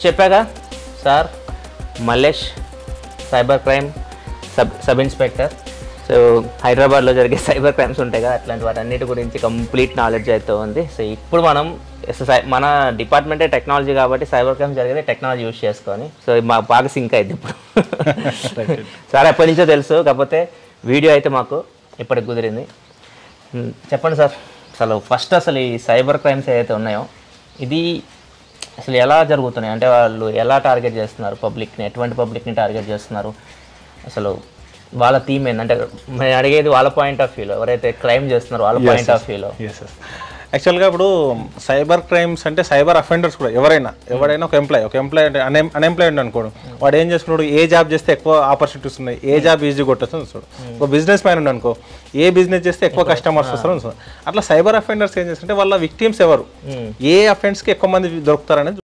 చెప్పాగా sir Mallesh cyber crime sub sub inspector so హైదరాబాద్లో జరిగే సైబర్ క్రైమ్స్ ఉంటాయి కదా అట్లాంటి వాటన్నిటి గురించి కంప్లీట్ నాలెడ్జ్ అయితే ఉంది సో ఇప్పుడు మనం సై- మన డిపార్ట్మెంటే టెక్నాలజీ కాబట్టి సైబర్ క్రైమ్స్ జరిగేది టెక్నాలజీ యూస్ చేసుకొని సో మా బాగా సింక్ అయింది ఇప్పుడు సార్ ఎప్పటి నుంచో తెలుసు కాకపోతే వీడియో అయితే మాకు ఇప్పటికి కుదిరింది మ్, చెప్పండి సార్ అసలు ఫస్ట్ అసలు ఈ సైబర్ క్రైమ్స్ ఏదైతే ఉన్నాయో ఇది అసలు ఎలా జరుగుతున్నాయి అంటే వాళ్ళు ఎలా టార్గెట్ చేస్తున్నారు పబ్లిక్ని ఎటువంటి పబ్లిక్ని టార్గెట్ చేస్తున్నారు అసలు వాళ్ళ థీమ్ ఏంది అంటే మేము అడిగేది వాళ్ళ పాయింట్ ఆఫ్ వ్యూలో ఎవరైతే క్రైమ్ చేస్తున్నారో వాళ్ళ పాయింట్ ఆఫ్ వ్యూలో ఎస్ ఎస్ యాక్చువల్గా ఇప్పుడు సైబర్ క్రైమ్స్ అంటే సైబర్ అఫెండర్స్ కూడా ఎవరైనా ఎవరైనా ఒక ఎంప్లాయ్ ఒక ఎంప్లాయ్ అంటే అన్ అన్ఎంప్లాయ్డ్ అనుకోడు వాడు ఏం చేసుకున్నాడు ఏ జాబ్ చేస్తే ఎక్కువ ఆపర్చునిటీస్ ఉన్నాయి ఏ జాబ్ ఈజీ కొట్టొస్తుంది చూడు ఒక బిజినెస్ మ్యాన్ అనుకో ఏ బిజినెస్ చేస్తే ఎక్కువ కస్టమర్స్ వస్తారు చూడు. అట్లా సైబర్ అఫెండర్స్ ఏం చేస్తుంటే వాళ్ళ విక్టిమ్స్ ఎవరు ఏ అఫెండ్స్కి ఎక్కువ మంది దొరుకుతారనేది